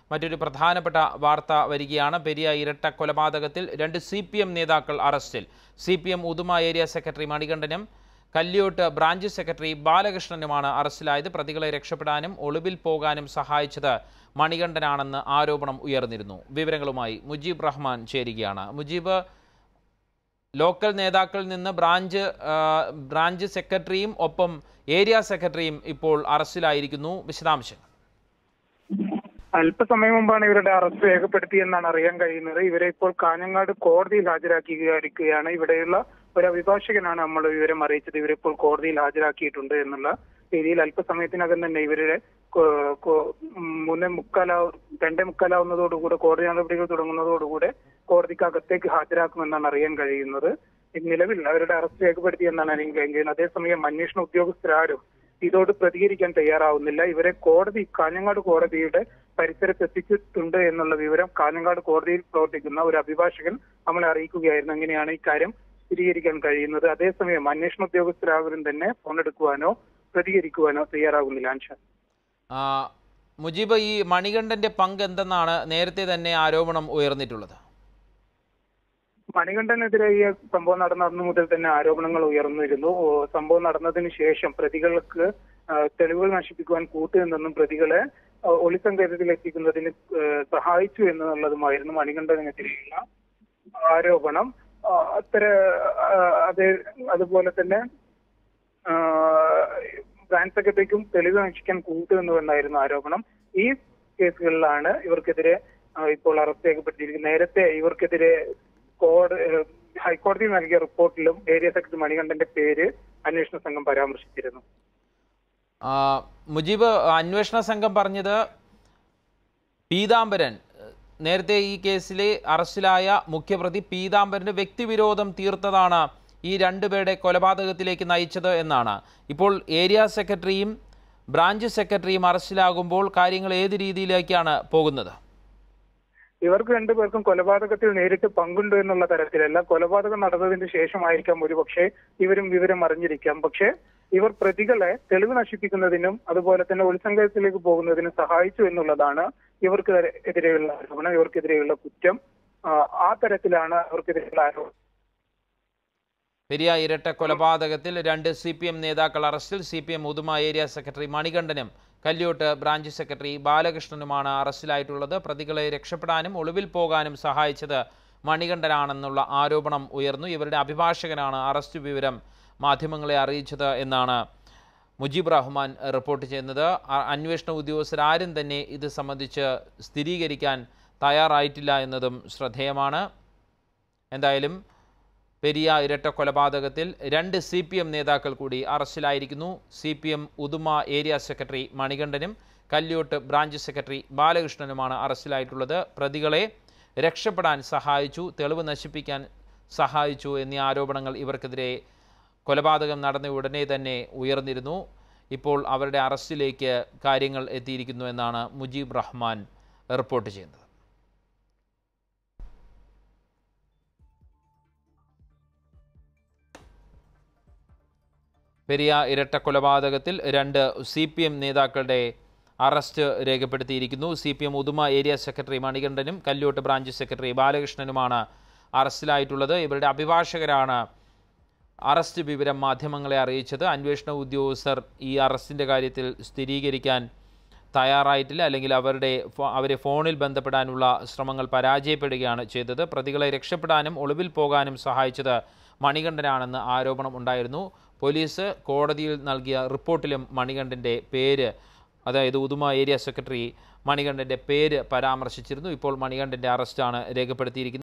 മറ്റൊരു പ്രധാനപ്പെട്ട വാർത്ത വരികയാണ് പെരിയ ഇരട്ട കൊലപാതകത്തിൽ രണ്ട് സി പി എം നേതാക്കൾ അറസ്റ്റിൽ C P M Uduma area secretary മണികണ്ഠനും കല്യോട്ട് ബ്രാഞ്ച് സെക്രട്ടറി ബാലകൃഷ്ണനുമാണ് അറസ്റ്റിലായത് പ്രതികളെ രക്ഷപ്പെടാനും ഒളിവിൽ പോകാനും സഹായിച്ചത് മണികണ്ഠനാണെന്ന് ആരോപണം ഉയർന്നിരുന്നു വിവരങ്ങളുമായി മുജീബ് റഹ്മാൻ ചേരുകയാണ് മുജീബ് ലോക്കൽ നേതാക്കളിൽ നിന്ന് ബ്രാഞ്ച് ആ, ബ്രാഞ്ച് സെക്രട്ടറിയും ഒപ്പം ഏരിയ സെക്രട്ടറിയും ഇപ്പോൾ അറസ്റ്റിലായിരിക്കുന്നു വിശദാംശങ്ങൾ അല്പസമയം മുമ്പാണ് ഇവരുടെ അറസ്റ്റ് രേഖപ്പെടുത്തിയെന്നാണ് അറിയാൻ കഴിയുന്നത് ഇവരെ ഇപ്പോൾ കാഞ്ഞങ്ങാട് കോടതിയിൽ ഹാജരാക്കിയിരിക്കുകയാണ് ഇവിടെയുള്ള ഒരു അഭിഭാഷകനാണ് നമ്മൾ വിവരം അറിയിച്ചത് ഇവരെ ഇപ്പോൾ കോടതിയിൽ ഹാജരാക്കിയിട്ടുണ്ട് എന്നുള്ള രീതിയിൽ അല്പസമയത്തിനകം തന്നെ ഇവരുടെ കൊ- കൊ- ഉം മൂന്നേ മുക്കാലാവ് രണ്ടേ മുക്കാലാവുന്നതോടുകൂടെ കോടതി നടപടികൾ തുടങ്ങുന്നതോടുകൂടെ കോടതിക്ക് അകത്തേക്ക് ഹാജരാക്കുമെന്നാണ് അറിയാൻ കഴിയുന്നത് നിലവിൽ അവരുടെ അറസ്റ്റ് രേഖപ്പെടുത്തിയെന്നാണ് അറിയാൻ കഴിയുന്നത് അതേസമയം അന്വേഷണ ഉദ്യോഗസ്ഥരാരും ഇതോട് പ്രതികരിക്കാൻ തയ്യാറാവുന്നില്ല ഇവരെ കോടതി കാഞ്ഞങ്ങാട് കോടതിയുടെ പരിസരത്ത് എത്തിച്ചിട്ടുണ്ട് എന്നുള്ള വിവരം കാഞ്ഞങ്ങാട് കോടതിയിൽ പ്രവർത്തിക്കുന്ന ഒരു അഭിഭാഷകൻ നമ്മളെ അറിയിക്കുകയായിരുന്നു അങ്ങനെയാണ് ഇക്കാര്യം സ്ഥിരീകരിക്കാൻ കഴിയുന്നത് അതേസമയം അന്വേഷണ ഉദ്യോഗസ്ഥരാവരും തന്നെ ഫോൺ എടുക്കുവാനോ പ്രതികരിക്കുവാനോ തയ്യാറാകുന്നില്ല അൻഷ ആ, മുജീബ് ഈ മണികണ്ഠന്റെ പങ്ക് എന്തെന്നാണ് നേരത്തെ തന്നെ ആരോപണം ഉയർന്നിട്ടുള്ളത് മണികണ്ഠനെതിരെ ഈ സംഭവം നടന്ന അന്ന് മുതൽ തന്നെ ആരോപണങ്ങൾ ഉയർന്നിരുന്നു ഓ, സംഭവം നടന്നതിന് ശേഷം പ്രതികൾക്ക് ആ, തെളിവുകൾ നശിപ്പിക്കുവാൻ കൂട്ടുനിന്നും പ്രതികളെ ആ, ഒളിസങ്കേതത്തിൽ എത്തിക്കുന്നതിന് ആ, സഹായിച്ചു എന്നുള്ളതുമായിരുന്നു മണികണ്ഠനെതിരെയുള്ള ആരോപണം ആ, അത്തര ആ, അത് അതുപോലെ തന്നെ ആ, ബ്രാഞ്ച് സെക്രട്ടറിക്കും തെളിവ് നശിക്കാൻ കൂട്ടുനിന്നുവെന്നായിരുന്നു ആരോപണം ഈ കേസുകളിലാണ് ഇവർക്കെതിരെ ആ, ഇപ്പോൾ അറസ്റ്റ് രേഖപ്പെടുത്തിയിരിക്കുന്നത് നേരത്തെ ഇവർക്കെതിരെ കോട ഏഹ് ഹൈക്കോടതി നൽകിയ റിപ്പോർട്ടിലും ഏരിയ സെക്രട്ടറി മണികണ്ഠന്റെ പേര് അന്വേഷണ സംഘം പരാമർശിച്ചിരുന്നു ആ, മുജീബ് അന്വേഷണ സംഘം പറഞ്ഞത് പീതാംബരൻ നേരത്തെ ഈ കേസിലെ അറസ്റ്റിലായ മുഖ്യപ്രതി പീതാംബരന് വ്യക്തിവിരോധം തീർത്തതാണ് ഈ രണ്ടുപേരുടെ കൊലപാതകത്തിലേക്ക് നയിച്ചത് എന്നാണ് ഇപ്പോൾ ഏരിയ സെക്രട്ടറിയും ബ്രാഞ്ച് സെക്രട്ടറിയും അറസ്റ്റിലാകുമ്പോൾ കാര്യങ്ങൾ ഏത് രീതിയിലേക്കാണ് പോകുന്നത് ഇവർക്ക് രണ്ടുപേർക്കും കൊലപാതകത്തിൽ നേരിട്ട് പങ്കുണ്ട് എന്നുള്ള തരത്തിലല്ല കൊലപാതകം നടന്നതിന് ശേഷമായിരിക്കാം ഒരുപക്ഷെ ഇവരും വിവരം അറിഞ്ഞിരിക്കാം പക്ഷേ ഇവർ പ്രതികളെ തെളിവ് നശിപ്പിക്കുന്നതിനും അതുപോലെ തന്നെ ഒളിസങ്കേതത്തിലേക്ക് പോകുന്നതിനും സഹായിച്ചു എന്നുള്ളതാണ് ഇവർക്ക് എതിരെയുള്ള ആരോപണം ഇവർക്കെതിരെയുള്ള കുറ്റം ആ, ആ തരത്തിലാണ് അവർക്കെതിരെയുള്ള ആരോപണം പെരിയ ഇരട്ട കൊലപാതകത്തിൽ രണ്ട് സി പി എം നേതാക്കൾ അറസ്റ്റിൽ C P M Uduma area secretary മണികണ്ഠനും കല്യോട്ട് ബ്രാഞ്ച് സെക്രട്ടറി ബാലകൃഷ്ണനുമാണ് അറസ്റ്റിലായിട്ടുള്ളത് പ്രതികളെ രക്ഷപ്പെടാനും ഒളിവിൽ പോകാനും സഹായിച്ചത് മണികണ്ഠനാണെന്നുള്ള ആരോപണം ഉയർന്നു ഇവരുടെ അഭിഭാഷകനാണ് അറസ്റ്റ് വിവരം മാധ്യമങ്ങളെ അറിയിച്ചത് എന്നാണ് മുജീബ് റഹ്മാൻ റിപ്പോർട്ട് ചെയ്യുന്നത് അ- അന്വേഷണ ഉദ്യോഗസ്ഥരാരും തന്നെ ഇത് സംബന്ധിച്ച് സ്ഥിരീകരിക്കാൻ തയ്യാറായിട്ടില്ല എന്നതും ശ്രദ്ധേയമാണ് എന്തായാലും പെരിയ ഇരട്ട കൊലപാതകത്തിൽ രണ്ട് സി പി എം നേതാക്കൾ കൂടി അറസ്റ്റിലായിരിക്കുന്നു C P M Uduma area secretary മണികണ്ഠനും കല്യോട്ട് ബ്രാഞ്ച് സെക്രട്ടറി ബാലകൃഷ്ണനുമാണ് അറസ്റ്റിലായിട്ടുള്ളത് പ്രതികളെ രക്ഷപ്പെടാൻ സഹായിച്ചു തെളിവ് നശിപ്പിക്കാൻ സഹായിച്ചു എന്നീ ആരോപണങ്ങൾ ഇവർക്കെതിരെ കൊലപാതകം നടന്ന ഉടനെ തന്നെ ഉയർന്നിരുന്നു ഇപ്പോൾ അവരുടെ അറസ്റ്റിലേക്ക് കാര്യങ്ങൾ എത്തിയിരിക്കുന്നു എന്നാണ് മുജീബ് റഹ്മാൻ റിപ്പോർട്ട് ചെയ്യുന്നത് പെരിയ ഇരട്ട കൊലപാതകത്തിൽ രണ്ട് സി പി എം നേതാക്കളുടെ അറസ്റ്റ് രേഖപ്പെടുത്തിയിരിക്കുന്നു C P M Uduma area secretary മണികണ്ഠനും കല്യോട്ട് ബ്രാഞ്ച് സെക്രട്ടറി ബാലകൃഷ്ണനുമാണ് അറസ്റ്റിലായിട്ടുള്ളത് ഇവരുടെ അഭിഭാഷകരാണ് അറസ്റ്റ് വിവരം മാധ്യമങ്ങളെ അറിയിച്ചത് അന്വേഷണ ഉദ്യോഗസ്ഥർ ഈ അറസ്റ്റിൻ്റെ കാര്യത്തിൽ സ്ഥിരീകരിക്കാൻ തയ്യാറായിട്ടില്ല അല്ലെങ്കിൽ അവരുടെ ഫോ- അവരെ ഫോണിൽ ബന്ധപ്പെടാനുള്ള ശ്രമങ്ങൾ പരാജയപ്പെടുകയാണ് ചെയ്തത് പ്രതികളെ രക്ഷപ്പെടാനും ഒളിവിൽ പോകാനും സഹായിച്ചത് മണികണ്ഠനാണെന്ന് ആരോപണം ഉണ്ടായിരുന്നു പോലീസ് കോടതിയിൽ നൽകിയ റിപ്പോർട്ടിലും മണികണ്ഠൻ്റെ പേര് അതായത് ഉദുമ ഏരിയ സെക്രട്ടറി മണികണ്ഠൻ്റെ പേര് പരാമർശിച്ചിരുന്നു ഇപ്പോൾ മണികണ്ഠൻ്റെ അറസ്റ്റാണ് രേഖപ്പെടുത്തിയിരിക്കുന്നത്